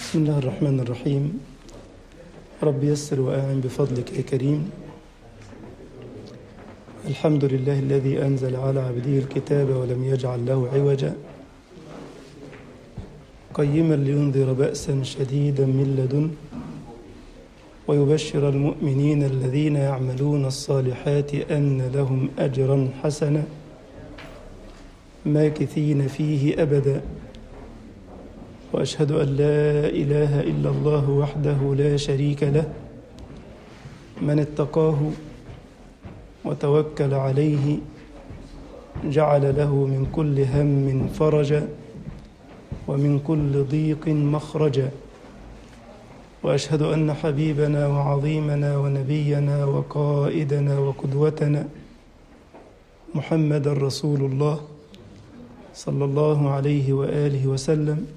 بسم الله الرحمن الرحيم رب يسر وأعن بفضلك يا كريم الحمد لله الذي أنزل على عبده الكتاب ولم يجعل له عوجا قيما لينذر بأسا شديدا من لدن ويبشر المؤمنين الذين يعملون الصالحات أن لهم أجرا حسنا ماكثين فيه أبدا واشهد ان لا اله الا الله وحده لا شريك له من اتقاه وتوكل عليه جعل له من كل هم فرجا ومن كل ضيق مخرجا واشهد ان حبيبنا وعظيمنا ونبينا وقائدنا وقدوتنا محمد رسول الله صلى الله عليه واله وسلم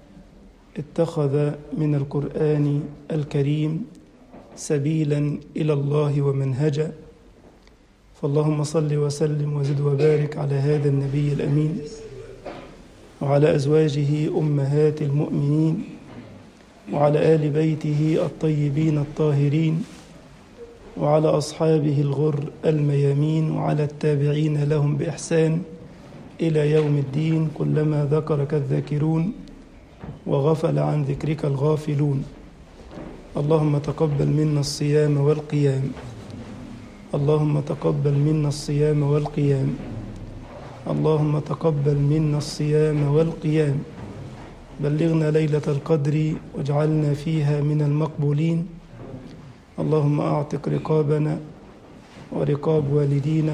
اتخذ من القرآن الكريم سبيلا إلى الله ومنهجا فاللهم صل وسلم وزد وبارك على هذا النبي الأمين وعلى أزواجه أمهات المؤمنين وعلى آل بيته الطيبين الطاهرين وعلى أصحابه الغر الميامين وعلى التابعين لهم بإحسان إلى يوم الدين كلما ذكرك الذاكرون وغفل عن ذكرك الغافلون اللهم تقبل منا الصيام والقيام اللهم تقبل منا الصيام والقيام اللهم تقبل منا الصيام والقيام بلغنا ليلة القدر واجعلنا فيها من المقبولين اللهم أعتق رقابنا ورقاب والدينا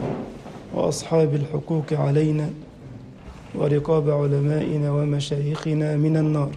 وأصحاب الحقوق علينا ورقاب علمائنا ومشايخنا من النار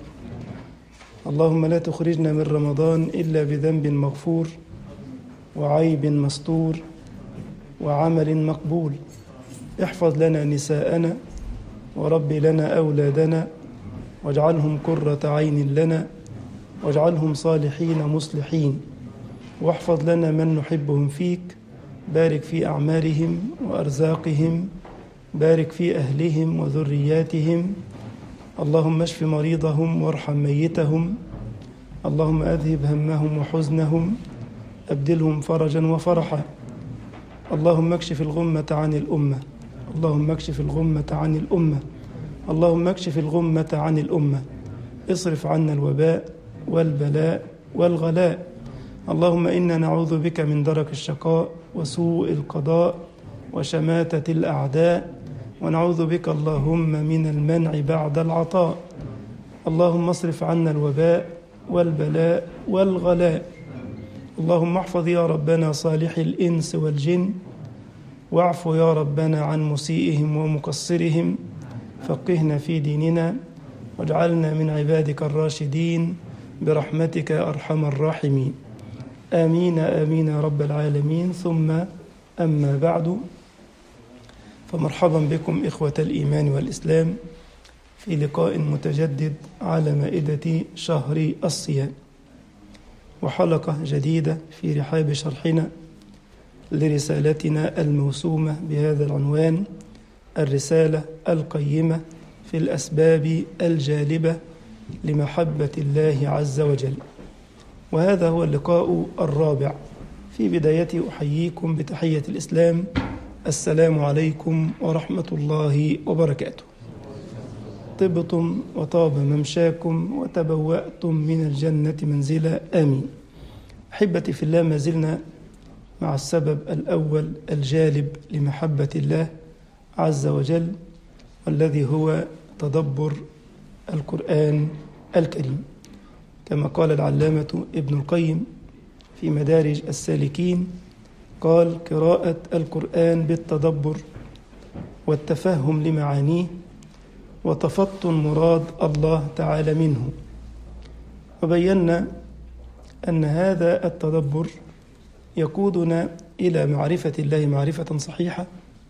اللهم لا تخرجنا من رمضان إلا بذنب مغفور وعيب مستور وعمل مقبول احفظ لنا نساءنا ورب لنا أولادنا واجعلهم قرة عين لنا واجعلهم صالحين مصلحين واحفظ لنا من نحبهم فيك بارك في أعمارهم وأرزاقهم بارك في أهلهم وذرياتهم اللهم اشف مريضهم وارحم ميتهم اللهم أذهب همهم وحزنهم أبدلهم فرجا وفرحا اللهم اكشف الغمة عن الأمة اللهم اكشف الغمة عن الأمة اللهم اكشف الغمة عن الأمة اصرف عنا الوباء والبلاء والغلاء اللهم إنا نعوذ بك من درك الشقاء وسوء القضاء وشماتة الأعداء ونعوذ بك اللهم من المنع بعد العطاء اللهم اصرف عنا الوباء والبلاء والغلاء اللهم احفظ يا ربنا صالح الإنس والجن واعف يا ربنا عن مسيئهم ومقصرهم فقهنا في ديننا واجعلنا من عبادك الراشدين برحمتك يا أرحم الراحمين آمين آمين يا رب العالمين ثم أما بعد فمرحبا بكم إخوة الإيمان والإسلام في لقاء متجدد على مائدة شهر الصيام وحلقة جديدة في رحاب شرحنا لرسالتنا الموسومة بهذا العنوان الرسالة القيمة في الأسباب الجالبة لمحبة الله عز وجل وهذا هو اللقاء الرابع في بدايته أحييكم بتحية الإسلام السلام عليكم ورحمة الله وبركاته طبتم وطاب ممشاكم وتبوأتم من الجنة منزلا آمين أحبتي في الله ما زلنا مع السبب الأول الجالب لمحبة الله عز وجل والذي هو تدبر القرآن الكريم كما قال العلامة ابن القيم في مدارج السالكين قال قراءة القرآن بالتدبر والتفهم لمعانيه وتفطن مراد الله تعالى منه وبينا أن هذا التدبر يقودنا إلى معرفة الله معرفة صحيحة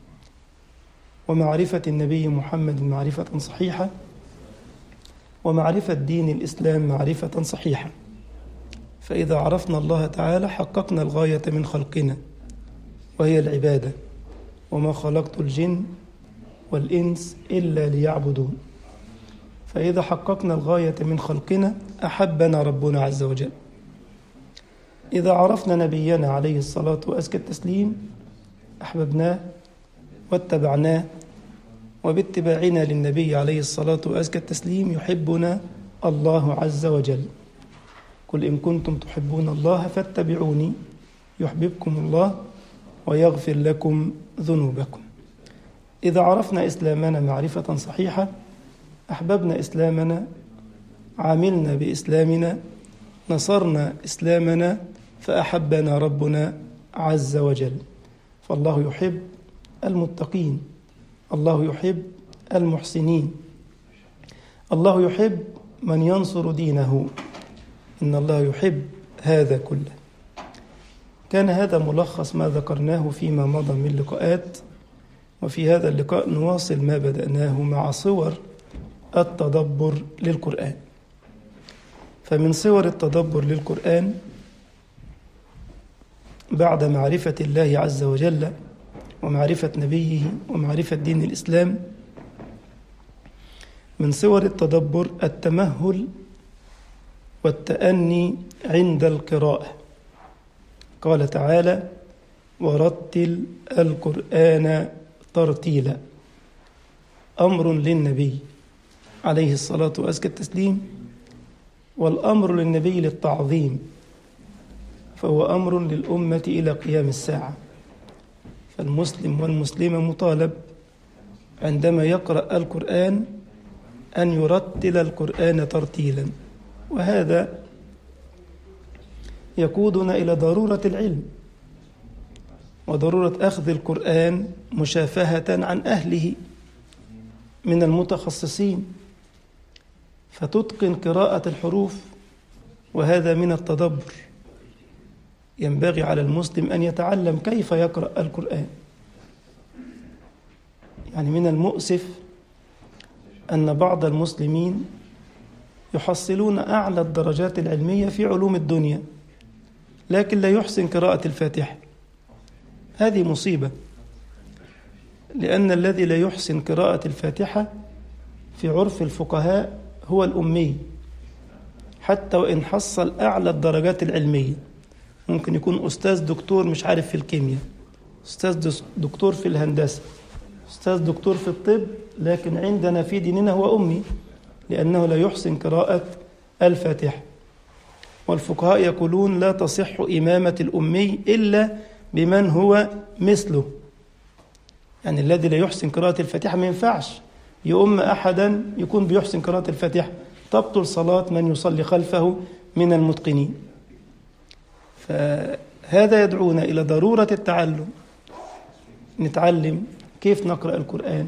ومعرفة النبي محمد معرفة صحيحة ومعرفة دين الإسلام معرفة صحيحة فإذا عرفنا الله تعالى حققنا الغاية من خلقنا وهي العبادة وما خلقت الجن والإنس إلا ليعبدون فإذا حققنا الغاية من خلقنا أحبنا ربنا عز وجل إذا عرفنا نبينا عليه الصلاة وأزكى التسليم أحببناه واتبعناه وباتباعنا للنبي عليه الصلاة وأزكى التسليم يحبنا الله عز وجل قل إن كنتم تحبون الله فاتبعوني يحببكم الله ويغفر لكم ذنوبكم إذا عرفنا إسلامنا معرفة صحيحة أحببنا إسلامنا عملنا بإسلامنا نصرنا إسلامنا فأحبنا ربنا عز وجل فالله يحب المتقين الله يحب المحسنين الله يحب من ينصر دينه إن الله يحب هذا كله كان هذا ملخص ما ذكرناه فيما مضى من لقاءات وفي هذا اللقاء نواصل ما بدأناه مع صور التدبر للقرآن فمن صور التدبر للقرآن بعد معرفة الله عز وجل ومعرفة نبيه ومعرفة دين الإسلام من صور التدبر التمهل والتأني عند القراءة قال تعالى ورتل القرآن ترتيلا أمر للنبي عليه الصلاة وأزكى التسليم والأمر للنبي للتعظيم فهو أمر للأمة إلى قيام الساعة فالمسلم والمسلمة مطالب عندما يقرأ القرآن أن يرتل القرآن ترتيلا وهذا يقودنا إلى ضرورة العلم وضرورة أخذ القرآن مشافهة عن أهله من المتخصصين فتتقن قراءة الحروف وهذا من التدبر ينبغي على المسلم أن يتعلم كيف يقرأ القرآن يعني من المؤسف أن بعض المسلمين يحصلون أعلى الدرجات العلمية في علوم الدنيا لكن لا يحسن قراءة الفاتحة هذه مصيبة لأن الذي لا يحسن قراءة الفاتحة في عرف الفقهاء هو الأمي حتى وإن حصل أعلى الدرجات العلمية ممكن يكون أستاذ دكتور مش عارف في الكيمياء أستاذ دكتور في الهندسة أستاذ دكتور في الطب لكن عندنا في ديننا هو أمي لأنه لا يحسن قراءة الفاتحة والفقهاء يقولون لا تصح إمامة الأمي إلا بمن هو مثله يعني الذي لا يحسن قراءة الفاتحة ما ينفعش يؤم أحدا يكون بيحسن قراءة الفاتحة تبطل صلاة من يصلي خلفه من المتقنين فهذا يدعونا إلى ضرورة التعلم نتعلم كيف نقرأ القرآن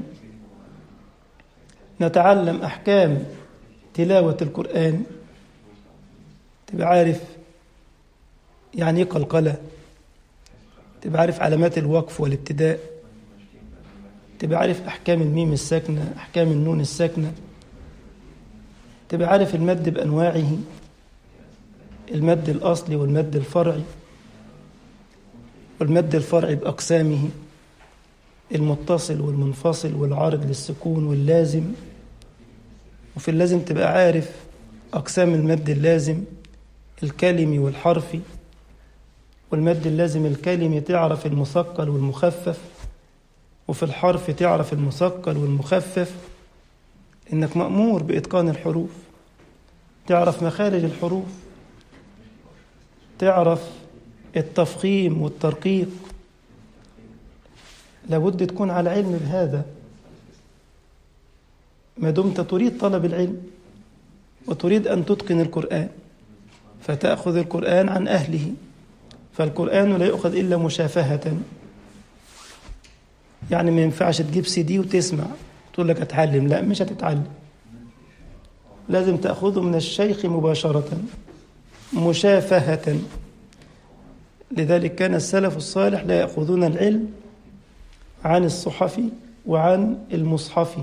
نتعلم أحكام تلاوة القرآن تبقى عارف يعني ايه قلقلة تبقى عارف علامات الوقف والابتداء تبقى عارف أحكام الميم الساكنة أحكام النون الساكنة تبقى عارف المد بأنواعه المد الأصلي والمد الفرعي والمد الفرعي بأقسامه المتصل والمنفصل والعارض للسكون واللازم وفي اللازم تبقى عارف أقسام المد اللازم الكلمي والحرفي والمد اللازم الكلمي تعرف المثقل والمخفف وفي الحرف تعرف المثقل والمخفف إنك مأمور بإتقان الحروف تعرف مخارج الحروف تعرف التفخيم والترقيق لابد تكون على علم بهذا ما دمت تريد طلب العلم وتريد أن تتقن القرآن فتأخذ القرآن عن أهله فالقرآن لا يؤخذ إلا مشافهة يعني ما ينفعش تجيب سي دي وتسمع تقول لك أتعلم لا مش هتتعلم لازم تأخذه من الشيخ مباشرة مشافهة لذلك كان السلف الصالح لا يأخذون العلم عن الصحف وعن المصحف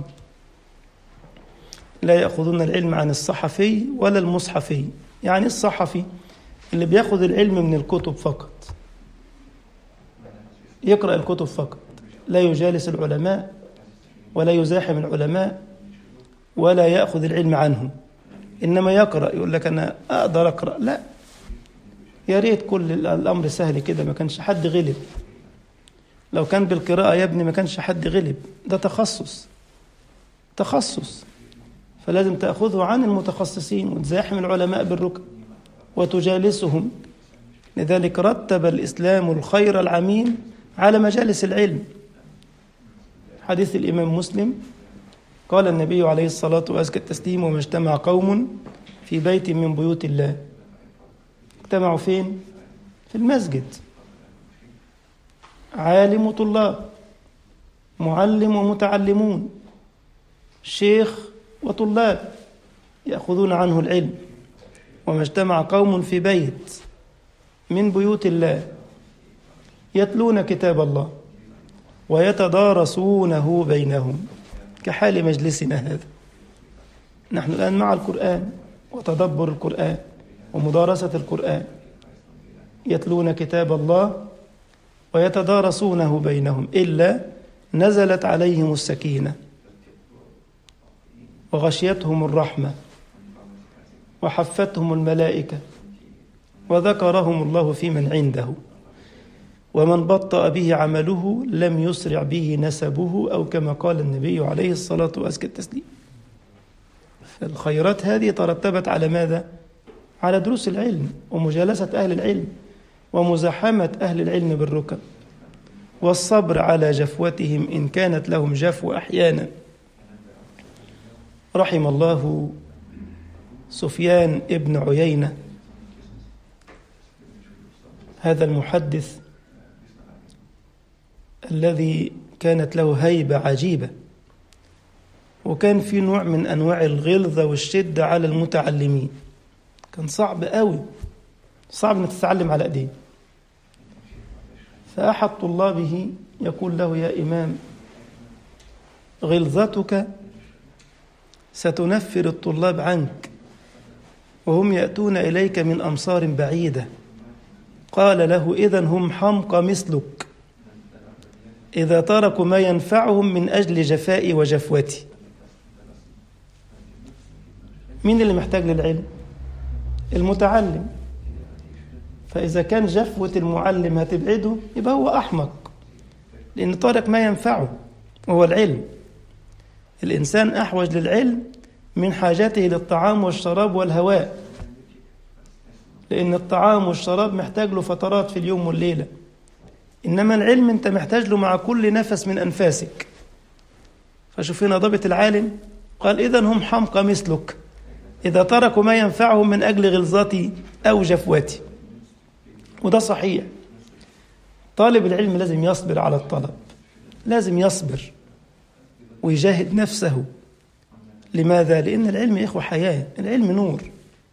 لا يأخذون العلم عن الصحفي ولا المصحفي يعني الصحفي اللي بياخذ العلم من الكتب فقط يقرأ الكتب فقط لا يجالس العلماء ولا يزاحم العلماء ولا يأخذ العلم عنه إنما يقرأ يقول لك أنا أقدر أقرأ لا يا ريت كل الأمر سهل كده ما كانش حد غلب لو كان بالقراءة يا ابني ما كانش حد غلب ده تخصص تخصص فلازم تأخذه عن المتخصصين وتزاحم العلماء بالركب وتجالسهم لذلك رتب الإسلام الخير العميم على مجالس العلم حديث الإمام مسلم قال النبي عليه الصلاة وأزكى التسليم وما اجتمع قوم في بيت من بيوت الله اجتمعوا فين؟ في المسجد عالم وطلاب معلم ومتعلمون شيخ وطلاب يأخذون عنه العلم وما اجتمع قوم في بيت من بيوت الله يتلون كتاب الله ويتدارسونه بينهم كحال مجلسنا هذا نحن الآن مع القرآن وتدبر القرآن ومدارسة القرآن يتلون كتاب الله ويتدارسونه بينهم إلا نزلت عليهم السكينة وغشيتهم الرحمة وحفتهم الملائكة وذكرهم الله في من عنده ومن بطأ به عمله لم يسرع به نسبه أو كما قال النبي عليه الصلاة وأزكى التسليم فالخيرات هذه ترتبت على ماذا؟ على دروس العلم ومجالسة أهل العلم ومزاحمة أهل العلم بالركب والصبر على جفوتهم إن كانت لهم جفوة أحيانا رحم الله سفيان ابن عيينة هذا المحدث الذي كانت له هيبة عجيبة وكان في نوع من أنواع الغلظة والشدة على المتعلمين كان صعب قوي صعب انك تتعلم على ايديه فأحد طلابه يقول له يا إمام غلظتك ستنفر الطلاب عنك وهم يأتون إليك من أمصار بعيدة قال له إذا هم حمقى مثلك إذا تركوا ما ينفعهم من أجل جفائي وجفوتي مين اللي محتاج للعلم المتعلم فإذا كان جفوة المعلم هتبعده يبقى هو أحمق لأن ترك ما ينفعه وهو العلم الإنسان أحوج للعلم من حاجته للطعام والشراب والهواء لأن الطعام والشراب محتاج له فترات في اليوم والليلة إنما العلم أنت محتاج له مع كل نفس من أنفاسك فشوف هنا ضابط العالم قال إذا هم حمقى مثلك إذا تركوا ما ينفعهم من أجل غلظتي أو جفوتي وده صحيح طالب العلم لازم يصبر على الطلب لازم يصبر ويجاهد نفسه لماذا؟ لأن العلم يا إخوة حياة العلم نور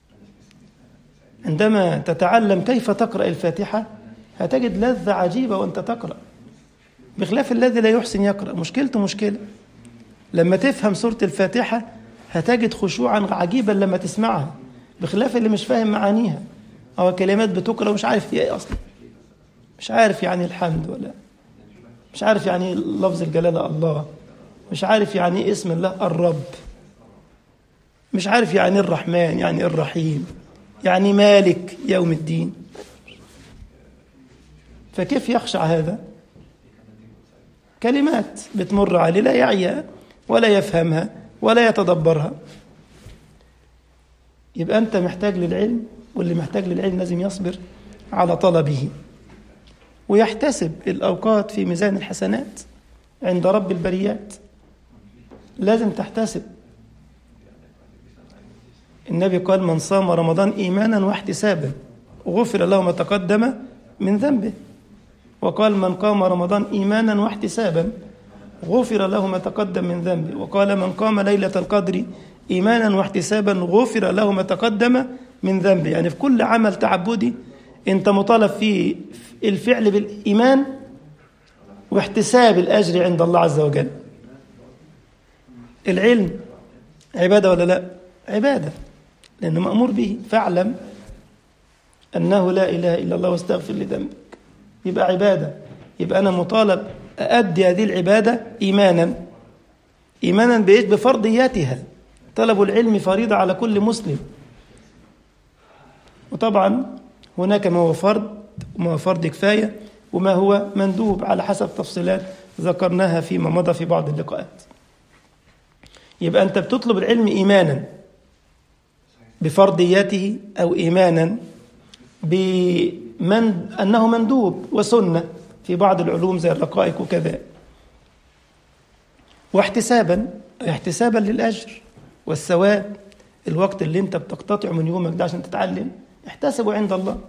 عندما تتعلم كيف تقرأ الفاتحة هتجد لذة عجيبة وأنت تقرأ بخلاف الذي لا يحسن يقرأ مشكلته مشكلة لما تفهم سورة الفاتحة هتجد خشوعا عجيبا لما تسمعها بخلاف اللي مش فاهم معانيها أو كلمات بتقرأ ومش عارف ايه أصلا مش عارف يعني الحمد ولا مش عارف يعني لفظ الجلالة الله مش عارف يعني ايه اسم الله الرب مش عارف يعني الرحمن يعني الرحيم يعني مالك يوم الدين فكيف يخشع هذا كلمات بتمر عليه لا يعيها ولا يفهمها ولا يتدبرها يبقى أنت محتاج للعلم واللي محتاج للعلم لازم يصبر على طلبه ويحتسب الأوقات في ميزان الحسنات عند رب البريات لازم تحتسب النبي قال من صام رمضان إيمانا واحتسابا غفر له ما تقدم من ذنبه وقال من قام رمضان إيمانا واحتسابا غفر له ما تقدم من ذنبه وقال من قام ليلة القدر إيمانا واحتسابا غفر له ما تقدم من ذنبه يعني في كل عمل تعبدي أنت مطالب فيه الفعل بالإيمان واحتساب الأجر عند الله عز وجل العلم عبادة ولا لا عبادة لأنه مأمور به فاعلم أنه لا إله إلا الله واستغفر لذنبك يبقى عبادة يبقى أنا مطالب أؤدي هذه العبادة إيمانا إيمانا بإيش بفرضياتها طلب العلم فريضة على كل مسلم وطبعا هناك ما هو فرض وما هو فرض كفاية وما هو مندوب على حسب تفصيلات ذكرناها فيما مضى في بعض اللقاءات يبقى أنت بتطلب العلم إيمانا بفرضيته أو إيمانا بمن أنه مندوب وسنة في بعض العلوم زي الرقائق وكذا واحتسابا احتسابا للأجر والثواب الوقت اللي انت بتقتطع من يومك ده عشان تتعلم احتسبه عند الله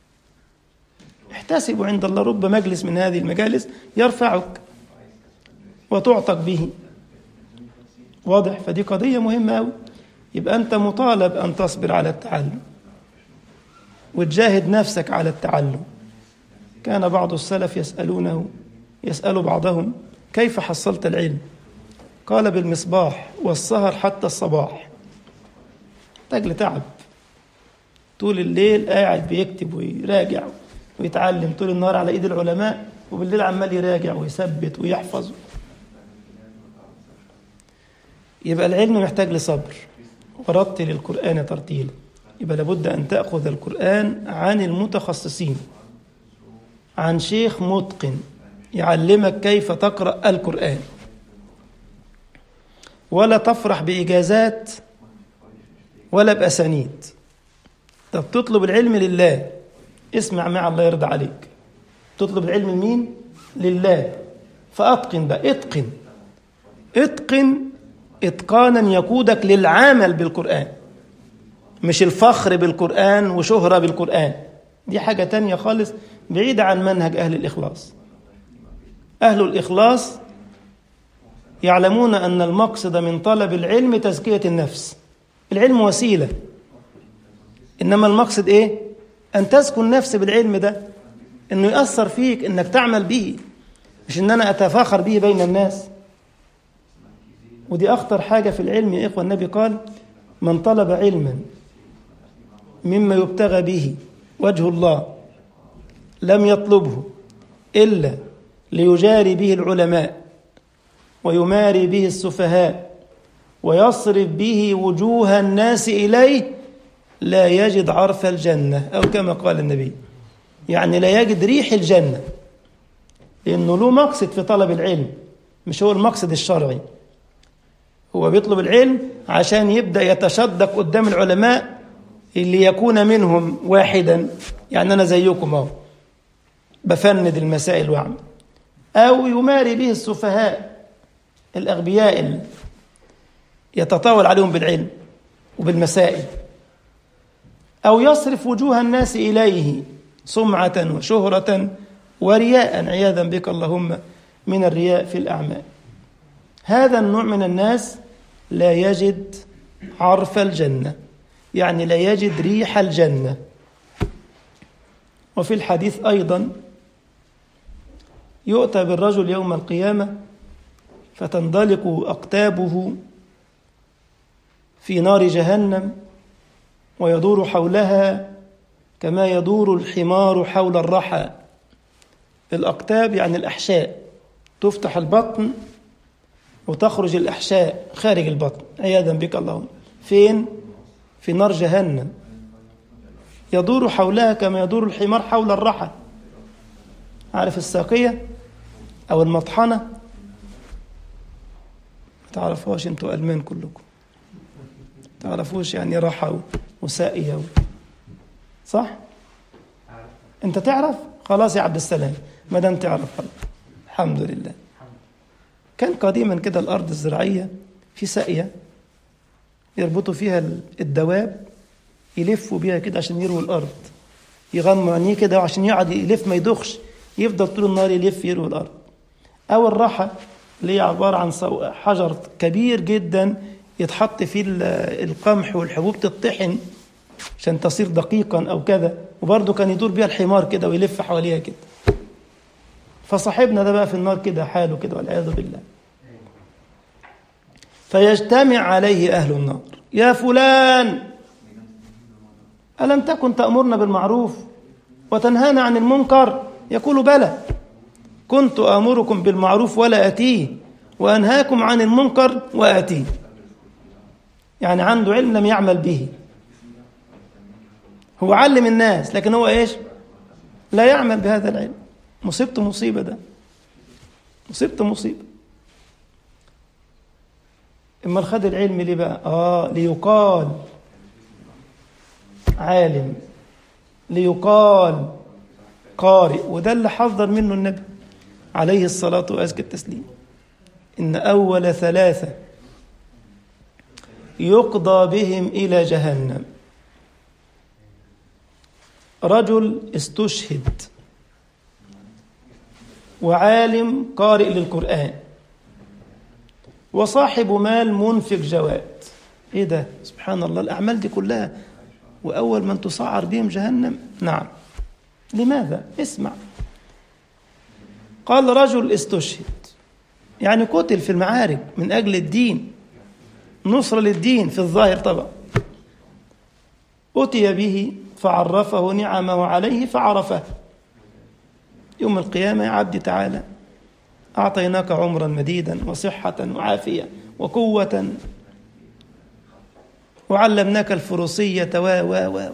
احتسبه عند الله رب مجلس من هذه المجالس يرفعك وتعتق به واضح فدي قضية مهمة أوي يبقى أنت مطالب أن تصبر على التعلم وتجاهد نفسك على التعلم كان بعض السلف يسألونه يسأل بعضهم كيف حصلت العلم قال بالمصباح والسهر حتى الصباح تجل تعب طول الليل قاعد بيكتب ويراجع ويتعلم طول النهار على ايد العلماء وبالليل عمال يراجع ويثبت ويحفظ يبقى العلم محتاج لصبر ورتل القرآن ترتيلا يبقى لابد أن تأخذ القرآن عن المتخصصين عن شيخ متقن يعلمك كيف تقرأ القرآن ولا تفرح بإجازات ولا بأسانيد طب تطلب العلم لله اسمع مع الله يرضى عليك تطلب العلم لمين لله فأتقن بقى اتقن اتقن اتقانا يقودك للعمل بالقرآن مش الفخر بالقرآن وشهرة بالقرآن دي حاجة تانية خالص بعيدة عن منهج أهل الإخلاص أهل الإخلاص يعلمون أن المقصد من طلب العلم تزكية النفس العلم وسيلة إنما المقصد إيه؟ أن تزكو النفس بالعلم ده إنه يأثر فيك إنك تعمل به مش إن أنا أتفاخر به بين الناس ودي أخطر حاجة في العلم يا إخوة النبي قال من طلب علما مما يبتغى به وجه الله لم يطلبه إلا ليجاري به العلماء ويماري به السفهاء ويصرف به وجوه الناس إليه لا يجد عرف الجنة أو كما قال النبي يعني لا يجد ريح الجنة لأنه له مقصد في طلب العلم مش هو المقصد الشرعي هو بيطلب العلم عشان يبدأ يتشدق قدام العلماء اللي يكون منهم واحدا يعني أنا زيكم أهو بفند المسائل وأعمل أو يماري به السفهاء الأغبياء اللي يتطاول عليهم بالعلم وبالمسائل أو يصرف وجوه الناس إليه سمعة وشهرة ورياء عياذا بك اللهم من الرياء في الأعمال هذا النوع من الناس لا يجد عرف الجنة يعني لا يجد ريح الجنة وفي الحديث أيضا يؤتى بالرجل يوم القيامة فتندلق أقتابه في نار جهنم ويدور حولها كما يدور الحمار حول الرحى الأقتاب يعني الأحشاء تفتح البطن وتخرج الأحشاء خارج البطن عياذا بك اللهم فين؟ في نار جهنم يدور حولها كما يدور الحمار حول الرحى عارف الساقية أو المطحنة تعرفوش انتوا ألمان كلكم تعرفوش يعني رحى وساقية صح؟ انت تعرف؟ خلاص يا عبد السلام ما دام تعرف خلاص الحمد لله كان قديما كده الأرض الزراعية في ساقية يربطوا فيها الدواب يلفوا بيها كده عشان يرووا الأرض يغموا عينيه كده عشان يقعد يلف ما يدخش يفضل طول النهار يلف يروي الأرض أو الرحى اللي هي عبارة عن حجر كبير جدا يتحط فيه القمح والحبوب تطحن عشان تصير دقيقا أو كذا وبرضه كان يدور بيها الحمار كده ويلف حواليها كده فصاحبنا ده بقى في النار كده حاله كده والعياذ بالله فيجتمع عليه أهل النار يا فلان ألم تكن تأمرنا بالمعروف وتنهانا عن المنكر يقول بلى كنت آمركم بالمعروف ولا أتيه وأنهاكم عن المنكر وآتيه يعني عنده علم لم يعمل به هو علم الناس لكن هو ايش لا يعمل بهذا العلم مصيبته مصيبة ده مصيبته مصيبة اما خد العلم ليه بقى اه ليقال عالم ليقال قارئ وده اللي حذر منه النبي عليه الصلاة وأزكى التسليم إن أول ثلاثة يقضى بهم إلى جهنم رجل استشهد وعالم قارئ للقرآن وصاحب مال منفق جواد ايه ده سبحان الله الاعمال دي كلها واول من تصعر بهم جهنم نعم لماذا اسمع قال رجل استشهد يعني قتل في المعارك من اجل الدين نصرة للدين في الظاهر طبعا أتي به فعرفه نعمه عليه فعرفه يوم القيامة يا عبدي تعالى أعطيناك عمرا مديدا وصحة وعافية وقوة وعلمناك الفروسية و و و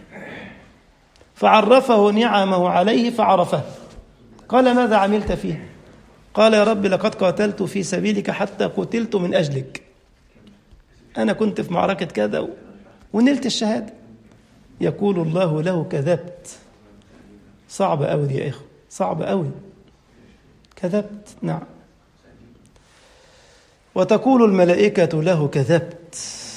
فعرفه نعمه عليه فعرفه قال ماذا عملت فيه قال يا رب لقد قاتلت في سبيلك حتى قتلت من أجلك أنا كنت في معركة كذا ونلت الشهادة يقول الله له كذبت صعب أوي دي يا إخوة صعب أوي كذبت نعم وتقول الملائكة له كذبت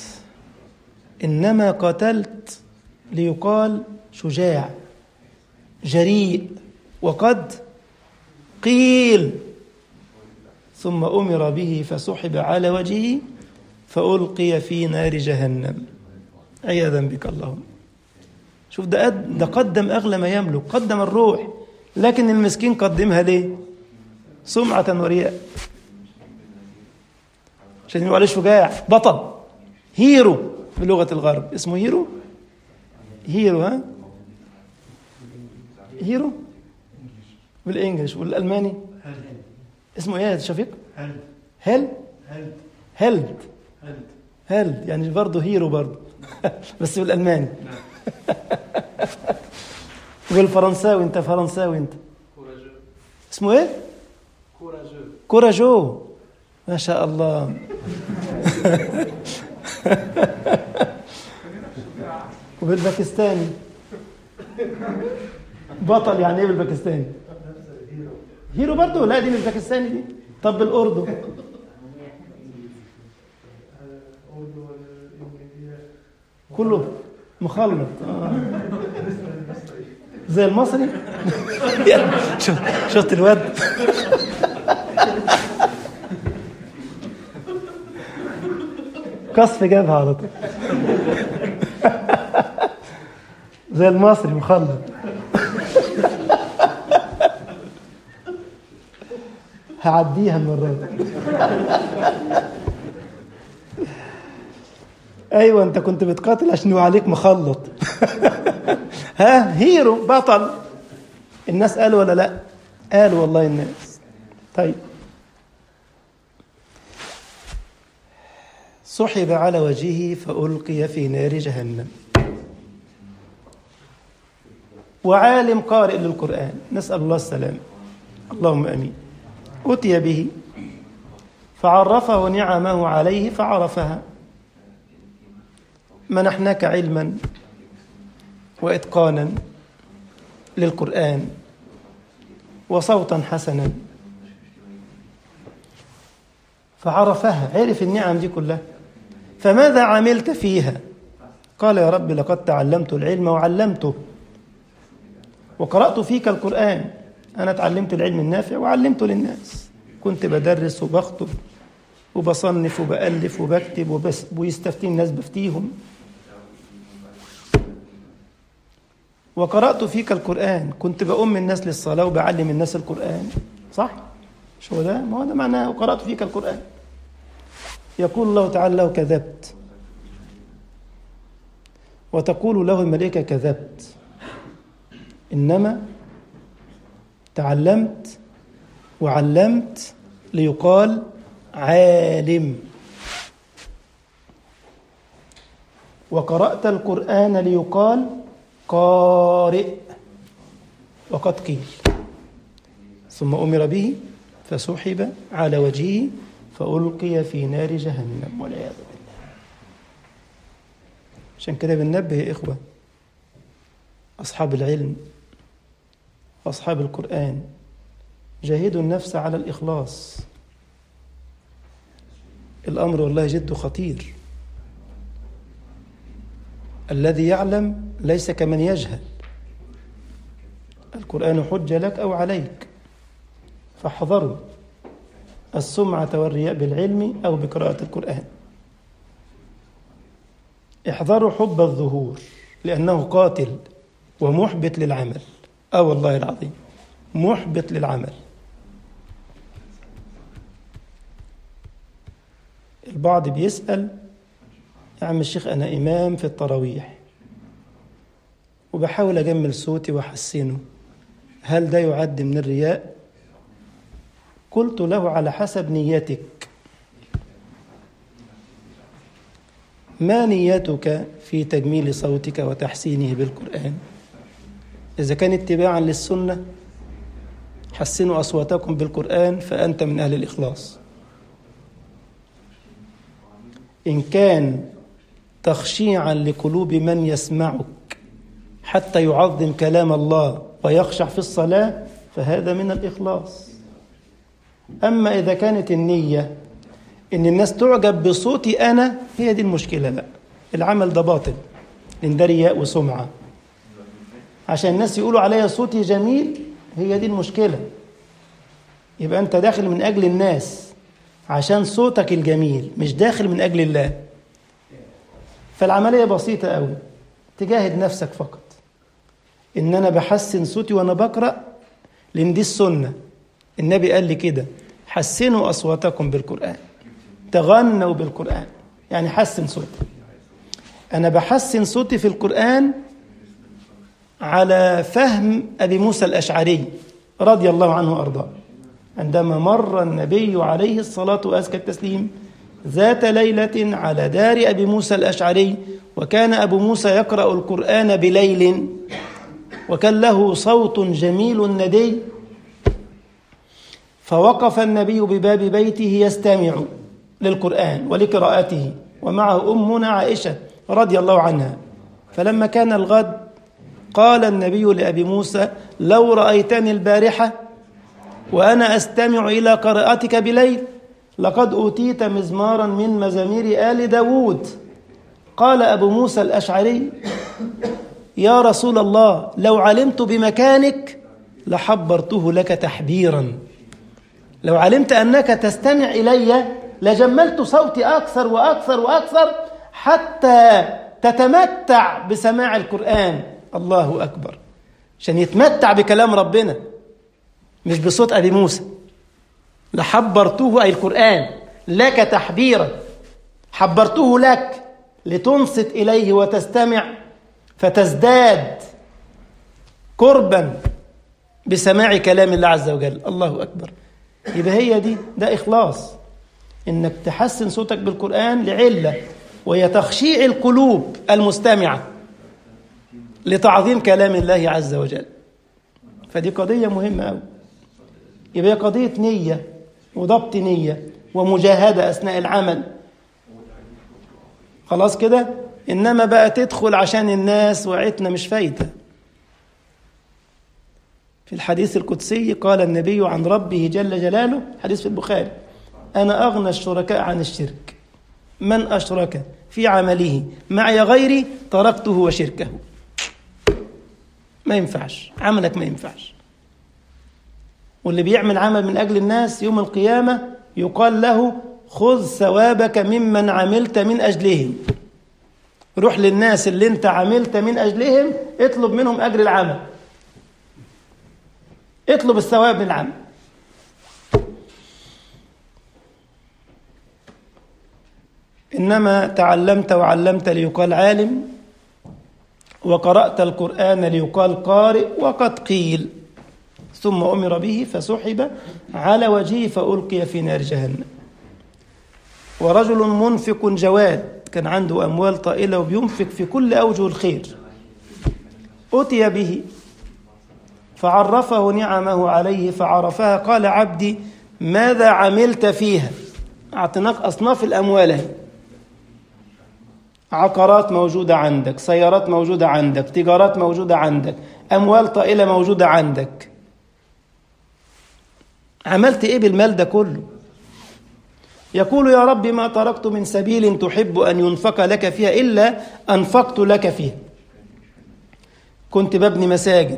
إنما قتلت ليقال شجاع جريء وقد قيل ثم أمر به فسحب على وجهه فألقي في نار جهنم عياذا بك اللهم شوف ده قد ده قدم أغلى ما يملك قدم الروح لكن المسكين قدمها ليه سمعة ورياء عشان يقول عليه شجاع بطل هيرو بلغة الغرب اسمه هيرو هيرو ها هيرو بالانجلش والالماني اسمه ايه يا شفيق هل هل هل يعني برضه هيرو برضه بس بالالماني والفرنساوي انت فرنساوي انت اسمه ايه كوراجو ما شاء الله وبالباكستاني بطل يعني ايه بالباكستاني هيرو برضه لا دي مش باكستاني دي طب بالاردن كله مخلط آه. زي المصري شفت الواد قصف جابها على طول زي المصري مخلط هعديها المرة دي ايوه انت كنت بتقاتل عشان هو عليك مخلط ها هيرو بطل الناس قالوا ولا لا قالوا والله الناس طيب سحب على وجهه فألقي في نار جهنم وعالم قارئ للقرآن نسأل الله السلام اللهم أمين أتي به فعرفه نعمه عليه فعرفها منحناك علما وإتقانا للقرآن وصوتا حسنا فعرفها عرف النعم دي كلها فماذا عملت فيها قال يا رب لقد تعلمت العلم وعلمته وقرأت فيك القرآن أنا تعلمت العلم النافع وعلمته للناس كنت بدرس وبخطب وبصنف وبألف وبكتب وبس ويستفتي الناس بفتيهم وقرأت فيك القرآن كنت بأم الناس للصلاة وبعلم الناس القرآن صح؟ مش هو ده؟ ما هو ده معناه وقرأت فيك القرآن يقول الله تعالى له كذبت وتقول له الملائكة كذبت إنما تعلمت وعلمت ليقال عالم وقرأت القرآن ليقال قارئ وقد قيل ثم أمر به فسحب على وجهه فألقي في نار جهنم والعياذ بالله عشان كده بننبه يا إخوة أصحاب العلم أصحاب القرآن جاهدوا النفس على الإخلاص الأمر والله جد خطير الذي يعلم ليس كمن يجهل القرآن حجة لك أو عليك فاحذروا السمعة والرياء بالعلم أو بقراءة القرآن احذروا حب الظهور لأنه قاتل ومحبط للعمل آه والله العظيم محبط للعمل البعض بيسأل يا عم الشيخ أنا إمام في التراويح وبحاول أجمل صوتي وأحسنه هل ده يعد من الرياء؟ قلت له على حسب نيتك ما نيتك في تجميل صوتك وتحسينه بالقرآن إذا كان اتباعا للسنة حسنوا أصواتكم بالقرآن فأنت من أهل الإخلاص إن كان تخشيعا لقلوب من يسمعك حتى يعظم كلام الله ويخشع في الصلاة فهذا من الإخلاص أما إذا كانت النية إن الناس تعجب بصوتي أنا هي دي المشكلة لا العمل ده باطل لأن ده رياء وسمعة عشان الناس يقولوا عليا صوتي جميل هي دي المشكلة يبقى أنت داخل من أجل الناس عشان صوتك الجميل مش داخل من أجل الله فالعملية بسيطة قوي تجاهد نفسك فقط إن أنا بحسن صوتي وأنا بقرأ لأن دي السنة النبي قال لي كده حسنوا أصواتكم بالقرآن تغنوا بالقرآن يعني حسن صوتي أنا بحسن صوتي في القرآن على فهم أبي موسى الأشعري رضي الله عنه وأرضاه عندما مر النبي عليه الصلاة وأزكى التسليم ذات ليلة على دار أبي موسى الأشعري وكان أبو موسى يقرأ القرآن بليل وكان له صوت جميل ندي فوقف النبي بباب بيته يستمع للقرآن ولقراءته ومعه أمنا عائشة رضي الله عنها فلما كان الغد قال النبي لأبي موسى لو رأيتني البارحة وأنا أستمع إلى قراءتك بليل لقد أوتيت مزمارا من مزامير آل داود قال أبو موسى الأشعري يا رسول الله لو علمت بمكانك لحبرته لك تحبيرا لو علمت أنك تستمع إلي لجملت صوتي أكثر وأكثر وأكثر حتى تتمتع بسماع القرآن الله أكبر عشان يتمتع بكلام ربنا مش بصوت أبي موسى لحبرته أي القرآن لك تحبيرا حبرته لك لتنصت إليه وتستمع فتزداد قربا بسماع كلام الله عز وجل الله أكبر يبقى هي دي ده إخلاص إنك تحسن صوتك بالقرآن لعلة وهي تخشيع القلوب المستمعة لتعظيم كلام الله عز وجل فدي قضية مهمة أوي يبقى هي قضية نية وضبط نية ومجاهدة أثناء العمل خلاص كده إنما بقى تدخل عشان الناس وعتنا مش فايدة في الحديث القدسي قال النبي عن ربه جل جلاله حديث في البخاري أنا أغنى الشركاء عن الشرك من أشرك في عمله معي غيري تركته وشركه ما ينفعش عملك ما ينفعش واللي بيعمل عمل من أجل الناس يوم القيامة يقال له خذ ثوابك ممن عملت من أجلهم روح للناس اللي انت عملت من أجلهم اطلب منهم أجر العمل اطلب الثواب من العمل إنما تعلمت وعلمت ليقال عالم وقرأت القرآن ليقال قارئ وقد قيل ثم أمر به فسحب على وجهه فألقي في نار جهنم ورجل منفق جواد كان عنده أموال طائلة وبينفق في كل أوجه الخير أتي به فعرفه نعمه عليه فعرفها قال عبدي ماذا عملت فيها أعطيناك أصناف الأموال هي. عقارات موجودة عندك سيارات موجودة عندك تجارات موجودة عندك أموال طائلة موجودة عندك عملت إيه بالمال ده كله يقول يا رب ما تركت من سبيل تحب أن ينفق لك فيها إلا أنفقت لك فيها كنت ببني مساجد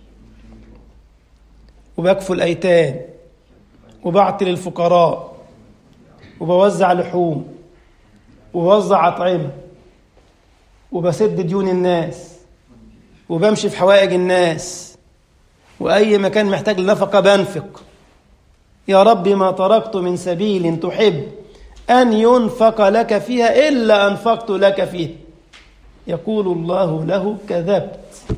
وبكفل أيتام وبعت للفقراء وبوزع لحوم وبوزع أطعمة وبسد ديون الناس وبمشي في حوائج الناس وأي مكان محتاج لنفقة بنفق يا رب ما تركت من سبيل تحب أن ينفق لك فيها إلا أنفقت لك فيه يقول الله له كذبت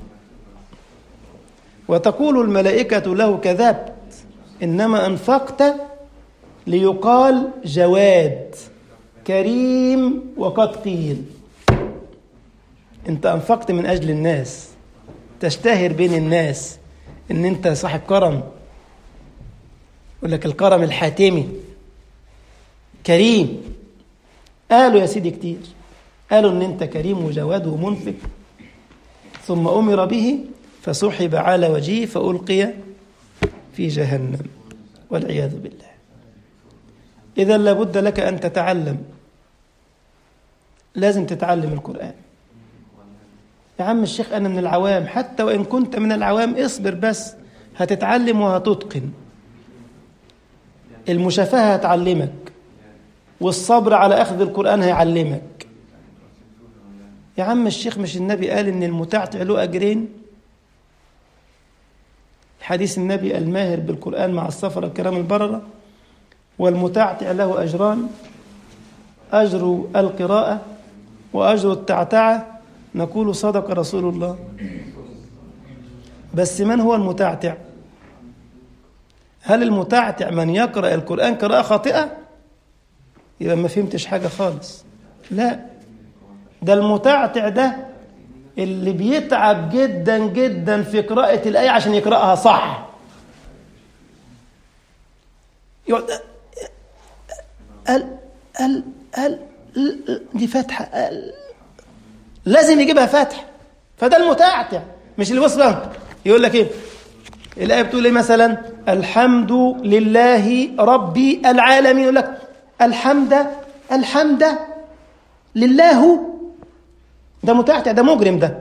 وتقول الملائكة له كذبت إنما أنفقت ليقال جواد كريم وقد قيل أنت أنفقت من أجل الناس تشتهر بين الناس إن أنت صاحب كرم يقول لك الكرم الحاتمي كريم قالوا يا سيدي كتير قالوا ان انت كريم وجواد ومنفق ثم امر به فسحب على وجهه فالقي في جهنم والعياذ بالله اذا لابد لك ان تتعلم لازم تتعلم القران يا عم الشيخ انا من العوام حتى وان كنت من العوام اصبر بس هتتعلم وهتتقن المشافهة هتعلمك والصبر على أخذ القرآن هيعلمك يا عم الشيخ مش النبي قال إن المتعتع له أجرين حديث النبي الماهر بالقرآن مع السفر الكرام البررة والمتعتع له أجران أجر القراءة وأجر التعتعة نقول صدق رسول الله بس من هو المتعتع هل المتعتع من يقرأ القرآن قراءة خاطئة يبقى ما فهمتش حاجة خالص لا ده المتعتع ده اللي بيتعب جدا جدا في قراءة الآية عشان يقرأها صح يقعد ال ال ال دي فتحة ال لازم يجيبها فتح فده المتعتع مش اللي وصل يقول لك ايه الآية بتقول ايه مثلا الحمد لله رب العالمين يقول لك الحمد الحمد لله ده متعتع ده مجرم ده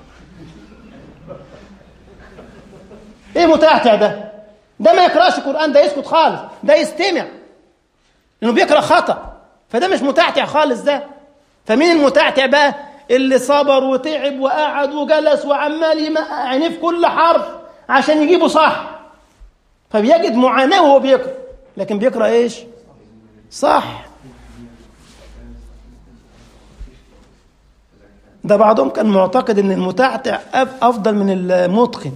ايه متعتع ده ده ما يقراش قرآن ده يسكت خالص ده يستمع لانه بيقرا خطأ فده مش متعتع خالص ده فمين المتعتع بقى اللي صبر وتعب وقعد وجلس وعمال يمقع عينيه في كل حرف عشان يجيبه صح فبيجد معاناة وهو بيقرأ لكن بيقرأ ايش صح ده بعضهم كان معتقد ان المتعتع افضل من المتقن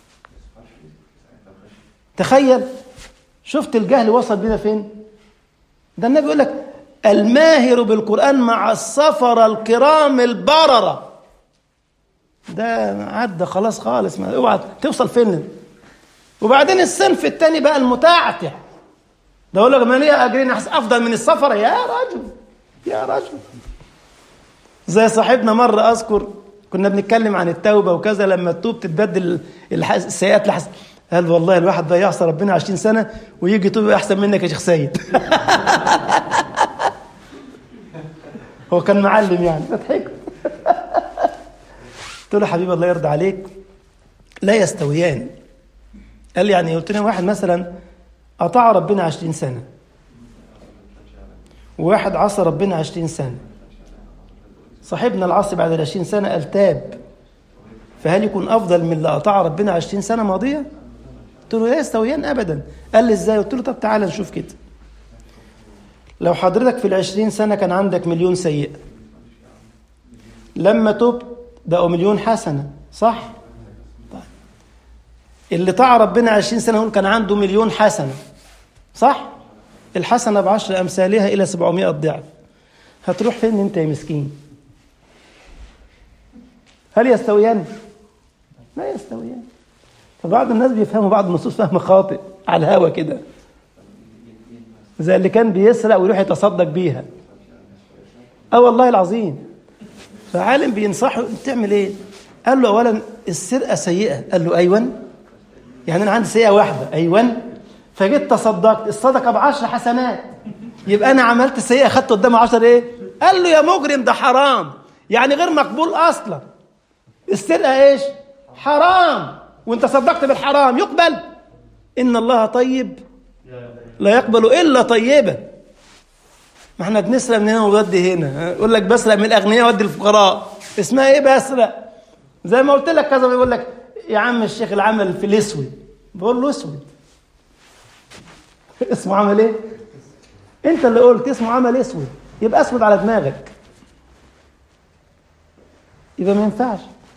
تخيل شفت الجهل وصل بينا فين ده النبي يقول لك الماهر بالقرآن مع السفر الكرام البررة ده عدى خلاص خالص ما اوعى توصل فين وبعدين الصنف الثاني بقى المتعتع ده يقول لك ما ليه اجرين افضل من السفر يا رجل يا رجل زي صاحبنا مره اذكر كنا بنتكلم عن التوبه وكذا لما تتوب تتبدل السيئات لحسن قال والله الواحد ده يعصى ربنا 20 سنه ويجي يتوب احسن منك يا شيخ سيد هو كان معلم يعني فضحكت قلت له حبيبي الله يرضى عليك لا يستويان قال لي يعني قلت له واحد مثلا أطاع ربنا عشرين سنة وواحد عصى ربنا عشرين سنة صاحبنا العصي بعد العشرين سنة قال تاب فهل يكون أفضل من اللي أطاع ربنا عشرين سنة ماضية قلت له لا يستويان أبدا قال لي إزاي قلت له طب تعالى نشوف كده لو حضرتك في العشرين سنة كان عندك مليون سيئة لما تبت بقوا مليون حسنة صح طيب. اللي طاع ربنا عشرين سنة يقول كان عنده مليون حسنة صح الحسنة بعشر أمثالها إلى سبعمائة ضعف هتروح فين انت يا مسكين هل يستويان لا يستويان فبعض الناس بيفهموا بعض النصوص فهم خاطئ على الهوا كده زي اللي كان بيسرق ويروح يتصدق بيها اه والله العظيم فعالم بينصحه تعمل ايه قال له اولا السرقه سيئه قال له ايوان يعني انا عندي سيئه واحده ايوان فجيت تصدقت الصدقه بعشر حسنات يبقى انا عملت سيئه خدت قدامه عشر ايه قال له يا مجرم ده حرام يعني غير مقبول اصلا السرقه ايش حرام وانت صدقت بالحرام يقبل ان الله طيب لا يقبل الا طيبا ما احنا بنسرق من هنا ونودي هنا يقول لك بسرق من الاغنياء وادي الفقراء اسمها ايه بسرق زي ما قلت لك كذا بيقول لك يا عم الشيخ العمل في الاسود بقول له اسود اسمه عمل ايه انت اللي قلت اسمه عمل اسود يبقى اسود على دماغك يبقى ما ينفعش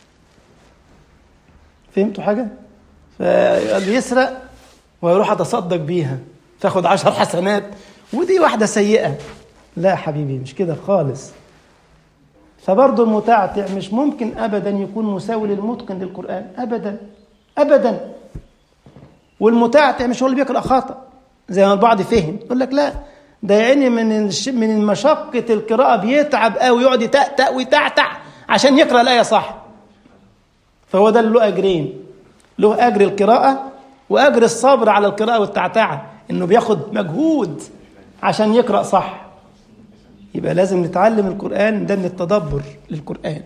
فهمتوا حاجه فبيسرق ويروح اتصدق بيها تاخد عشر حسنات ودي واحدة سيئة لا حبيبي مش كده خالص فبرضه المتعتع مش ممكن أبدا يكون مساوي للمتقن للقرآن أبدا أبدا والمتعتع مش هو اللي بيقرأ خطأ زي ما البعض فهم يقول لك لا ده يعني من من مشقة القراءة بيتعب قوي يقعد يتأتأ ويتعتع عشان يقرأ الآية صح فهو ده اللي له أجرين له أجر القراءة وأجر الصبر على القراءة والتعتعة إنه بياخد مجهود عشان يقرأ صح يبقى لازم نتعلم القرآن ده من التدبر للقرآن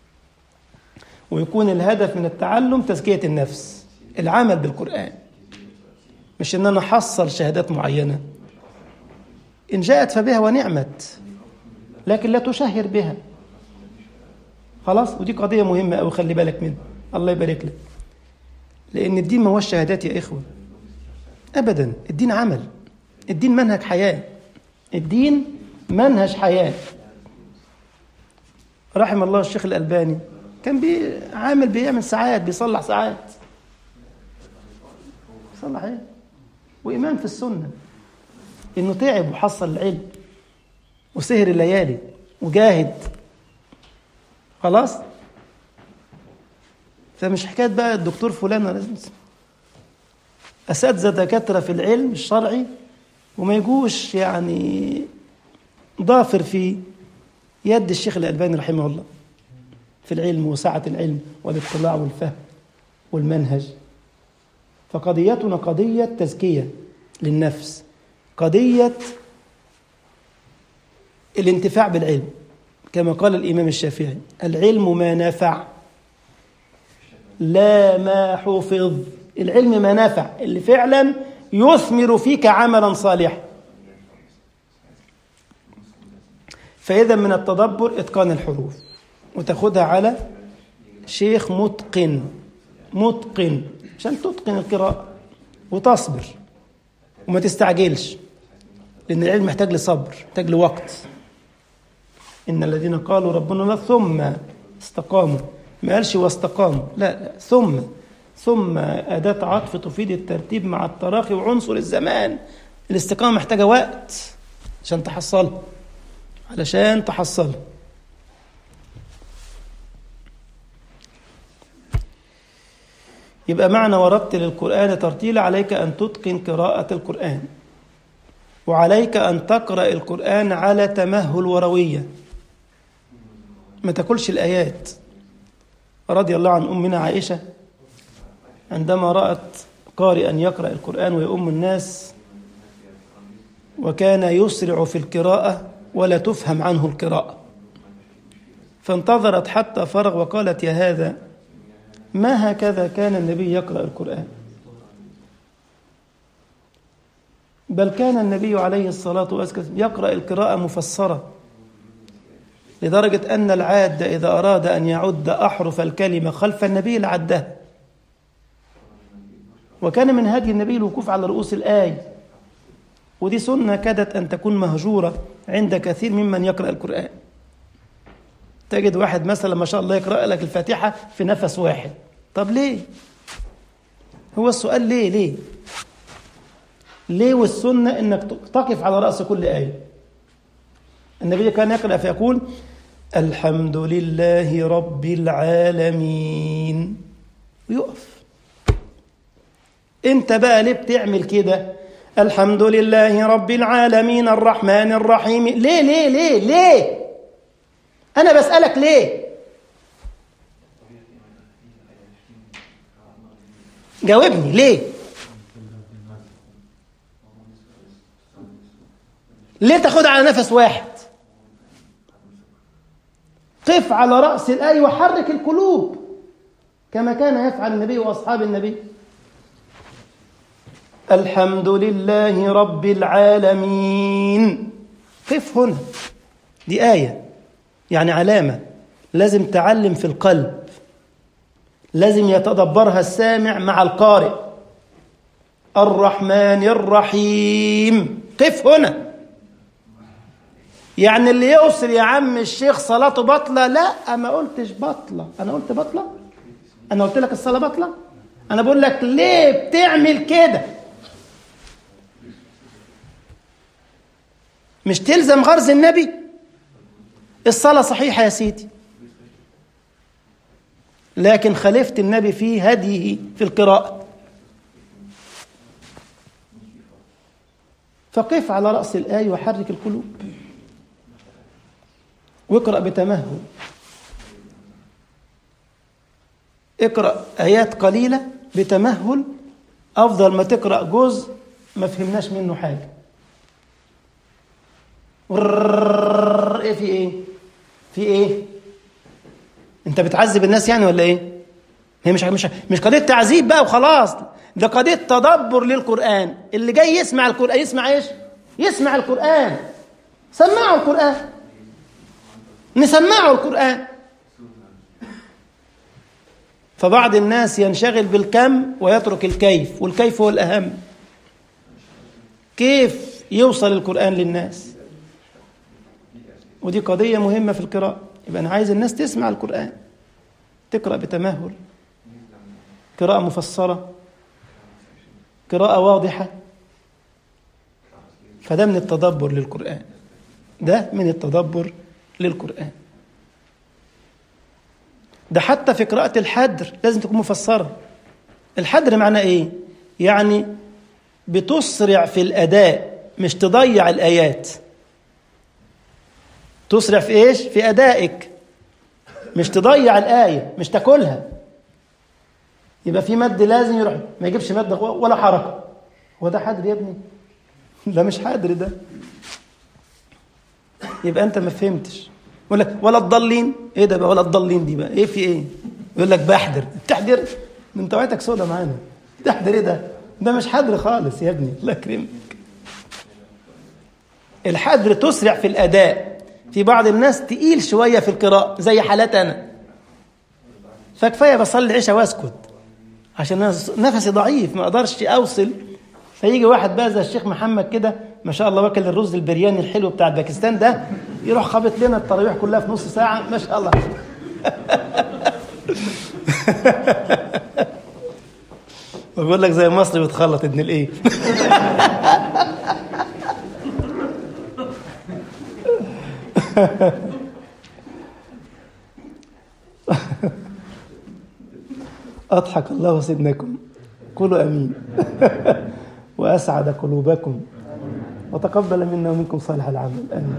ويكون الهدف من التعلم تزكية النفس العمل بالقرآن مش إن أنا أحصل شهادات معينة إن جاءت فبها ونعمت لكن لا تشهر بها خلاص ودي قضية مهمة أوي خلي بالك منها الله يبارك لك لأن الدين ما هوش شهادات يا إخوة أبدا الدين عمل الدين منهج حياة الدين منهج حياة رحم الله الشيخ الألباني كان بي عامل بيعمل ساعات بيصلح ساعات صلح ايه وإمام في السنة إنه تعب وحصل العلم وسهر الليالي وجاهد خلاص فمش حكاية بقى الدكتور فلان لازم أساتذة دكاترة في العلم الشرعي وما يجوش يعني ضافر في يد الشيخ الألباني رحمه الله في العلم وسعة العلم والاطلاع والفهم والمنهج فقضيتنا قضية تزكية للنفس قضية الانتفاع بالعلم كما قال الإمام الشافعي العلم ما نفع لا ما حفظ العلم ما نفع اللي فعلا يثمر فيك عملا صالحا فإذا من التدبر إتقان الحروف وتاخدها على شيخ متقن متقن عشان تتقن القراءة وتصبر وما تستعجلش لأن العلم محتاج لصبر محتاج لوقت إن الذين قالوا ربنا الله ثم استقاموا ما قالش واستقاموا لا, لا ثم ثم أداة عطف تفيد الترتيب مع التراخي وعنصر الزمان الاستقامة محتاجة وقت عشان تحصلها علشان تحصلها يبقى معنى ورتل القرآن ترتيلا عليك أن تتقن قراءة القرآن وعليك أن تقرأ القرآن على تمهل وروية ما تاكلش الآيات رضي الله عن أمنا عائشة عندما رأت قارئا يقرأ القرآن ويؤم الناس وكان يسرع في القراءة ولا تفهم عنه القراءة فانتظرت حتى فرغ وقالت يا هذا ما هكذا كان النبي يقرأ القرآن بل كان النبي عليه الصلاة والسلام يقرأ القراءة مفسرة لدرجة أن العاد إذا أراد أن يعد أحرف الكلمة خلف النبي لعدها وكان من هدي النبي الوقوف على رؤوس الآية ودي سنة كادت أن تكون مهجورة عند كثير ممن يقرأ القرآن تجد واحد مثلا ما شاء الله يقرأ لك الفاتحة في نفس واحد طب ليه هو السؤال ليه ليه ليه والسنة انك تقف على رأس كل آية النبي كان يقرأ فيقول الحمد لله رب العالمين ويقف انت بقى ليه بتعمل كده الحمد لله رب العالمين الرحمن الرحيم ليه ليه ليه ليه انا بسألك ليه جاوبني ليه ليه تاخد على نفس واحد قف على رأس الآية وحرك القلوب كما كان يفعل النبي وأصحاب النبي الحمد لله رب العالمين قف هنا دي آية يعني علامة لازم تعلم في القلب لازم يتدبرها السامع مع القارئ الرحمن الرحيم قف هنا يعني اللي يوصل يا عم الشيخ صلاته بطلة لا ما قلتش بطلة أنا قلت بطلة أنا قلت لك الصلاة بطلة أنا بقول لك ليه بتعمل كده مش تلزم غرز النبي الصلاة صحيحة يا سيدي لكن خالفت النبي في هديه في القراءة فقف على رأس الآية وحرك القلوب واقرأ بتمهل اقرأ آيات قليلة بتمهل أفضل ما تقرأ جزء ما فهمناش منه حاجة ايه في ايه في ايه انت بتعذب الناس يعني ولا ايه هي مش مش مش قضيه تعذيب بقى وخلاص ده قضيه تدبر للقران اللي جاي يسمع القران يسمع ايش يسمع القران سمعوا القران نسمعوا القران فبعض الناس ينشغل بالكم ويترك الكيف والكيف هو الاهم كيف يوصل القران للناس ودي قضية مهمة في القراءة يبقى أنا عايز الناس تسمع القرآن تقرأ بتمهل قراءة مفسرة قراءة واضحة فده من التدبر للقرآن ده من التدبر للقرآن ده حتى في قراءة الحدر لازم تكون مفسرة الحدر معناه إيه؟ يعني بتسرع في الأداء مش تضيع الآيات تسرع في ايش في ادائك مش تضيع الايه مش تاكلها يبقى في مد لازم يروح ما يجيبش مد ولا حركه هو ده حدر يا ابني ده مش حدر ده يبقى انت ما فهمتش يقول لك ولا الضالين ايه ده بقى ولا الضالين دي بقى ايه في ايه يقول لك بحضر بتحضر انت وعيتك سودا معانا تحضر ايه ده ده مش حدر خالص يا ابني الله يكرمك الحدر تسرع في الاداء في بعض الناس تقيل شويه في القراءه زي حالات انا فكفايه بصلي العشاء واسكت عشان أنا نفسي ضعيف ما اقدرش اوصل فيجي واحد بقى زي الشيخ محمد كده ما شاء الله واكل الرز البرياني الحلو بتاع باكستان ده يروح خابط لنا التراويح كلها في نص ساعه ما شاء الله بقول لك زي مصر بتخلط ابن الايه أضحك الله سيدناكم قولوا أمين وأسعد قلوبكم وتقبل منا ومنكم صالح العمل آمين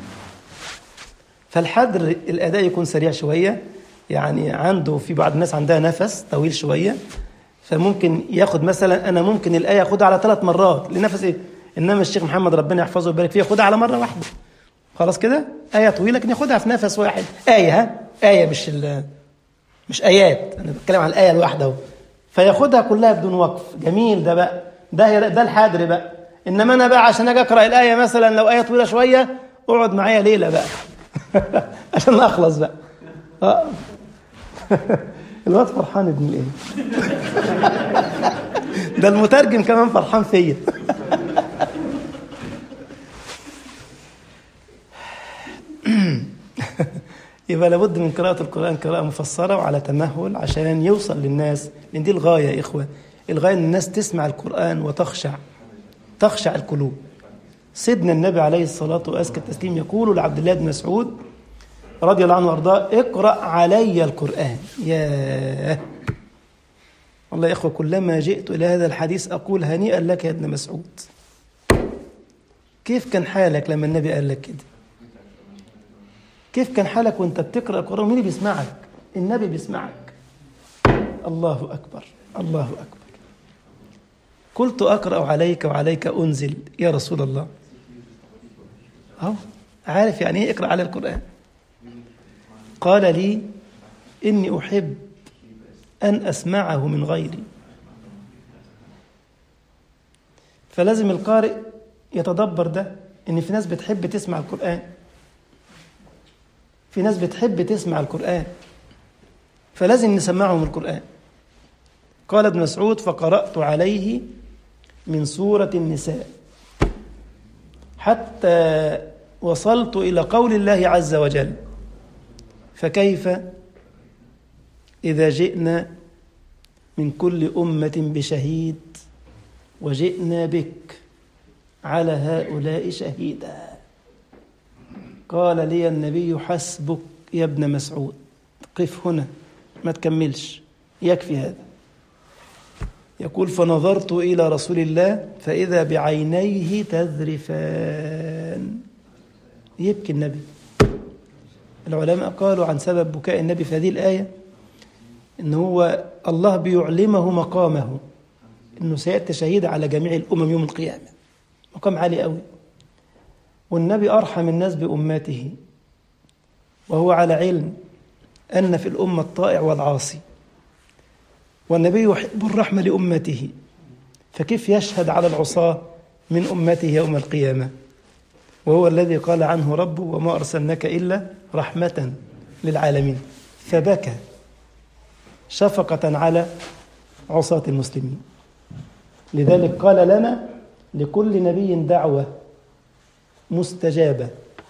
فالحدر الأداء يكون سريع شوية يعني عنده في بعض الناس عندها نفس طويل شوية فممكن ياخد مثلا أنا ممكن الآية أخدها على ثلاث مرات لنفس إيه إنما الشيخ محمد ربنا يحفظه ويبارك فيه ياخدها على مرة واحدة خلاص كده آية طويلة لكن ياخدها في نفس واحد آية ها آية مش ال مش آيات أنا بتكلم عن الآية الواحدة أهو فياخدها كلها بدون وقف جميل ده بقى ده ده الحادر بقى إنما أنا بقى عشان أجي أقرأ الآية مثلا لو آية طويلة شوية اقعد معايا ليلة بقى عشان أخلص بقى آه. الواد فرحان ابن الإيه ده المترجم كمان فرحان فيا يبقى لابد من قراءة القرآن قراءة مفسرة وعلى تمهل عشان يوصل للناس لأن دي الغاية يا إخوة الغاية أن الناس تسمع القرآن وتخشع تخشع القلوب سيدنا النبي عليه الصلاة وأزكى التسليم يقول لعبد الله بن مسعود رضي الله عنه وارضاه اقرأ علي القرآن يا والله يا إخوة كلما جئت إلى هذا الحديث أقول هنيئا لك يا ابن مسعود كيف كان حالك لما النبي قال لك كده كيف كان حالك وانت بتقرأ القرآن مين اللي بيسمعك النبي بيسمعك الله أكبر الله أكبر قلت أقرأ عليك وعليك أنزل يا رسول الله أهو عارف يعني إيه اقرأ على القرآن قال لي إني أحب أن أسمعه من غيري فلازم القارئ يتدبر ده إن في ناس بتحب تسمع القرآن في ناس بتحب تسمع القرآن فلازم نسمعهم القرآن قال ابن مسعود فقرأت عليه من سورة النساء حتى وصلت إلى قول الله عز وجل فكيف إذا جئنا من كل أمة بشهيد وجئنا بك على هؤلاء شهيدا قال لي النبي حسبك يا ابن مسعود قف هنا ما تكملش يكفي هذا يقول فنظرت إلى رسول الله فإذا بعينيه تذرفان يبكي النبي العلماء قالوا عن سبب بكاء النبي في هذه الآية إن هو الله بيعلمه مقامه إنه سيأتي شهيد على جميع الأمم يوم القيامة مقام عالي قوي والنبي أرحم الناس بأمته وهو على علم أن في الأمة الطائع والعاصي والنبي يحب الرحمة لأمته فكيف يشهد على العصاة من أمته يوم القيامة وهو الذي قال عنه ربه وما أرسلناك إلا رحمة للعالمين فبكى شفقة على عصاة المسلمين لذلك قال لنا لكل نبي دعوة مستجابة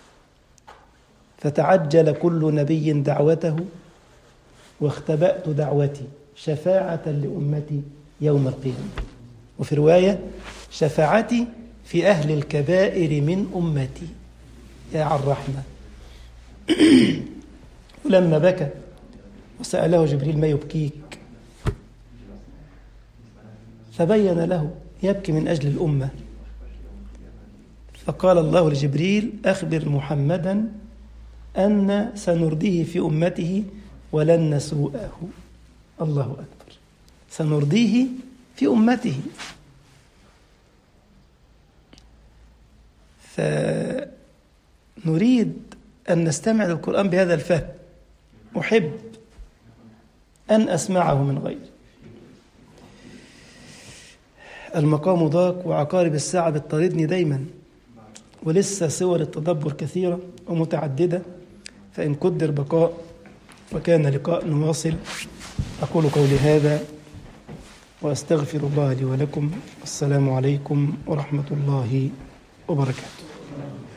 فتعجل كل نبي دعوته واختبأت دعوتي شفاعة لأمتي يوم القيامة وفي رواية شفاعتي في أهل الكبائر من أمتي يا على الرحمة ولما بكى وسأله جبريل ما يبكيك فبين له يبكي من أجل الأمة فقال الله لجبريل أخبر محمدا أن سنرديه في أمته ولن نسوءه الله أكبر سنرضيه في أمته فنريد أن نستمع للقرآن بهذا الفهم أحب أن أسمعه من غيري المقام ضاق وعقارب الساعة بتطاردني دايما ولسه صور التدبر كثيرة ومتعددة فإن قدر بقاء وكان لقاء نواصل أقول قولي هذا وأستغفر الله لي ولكم السلام عليكم ورحمة الله وبركاته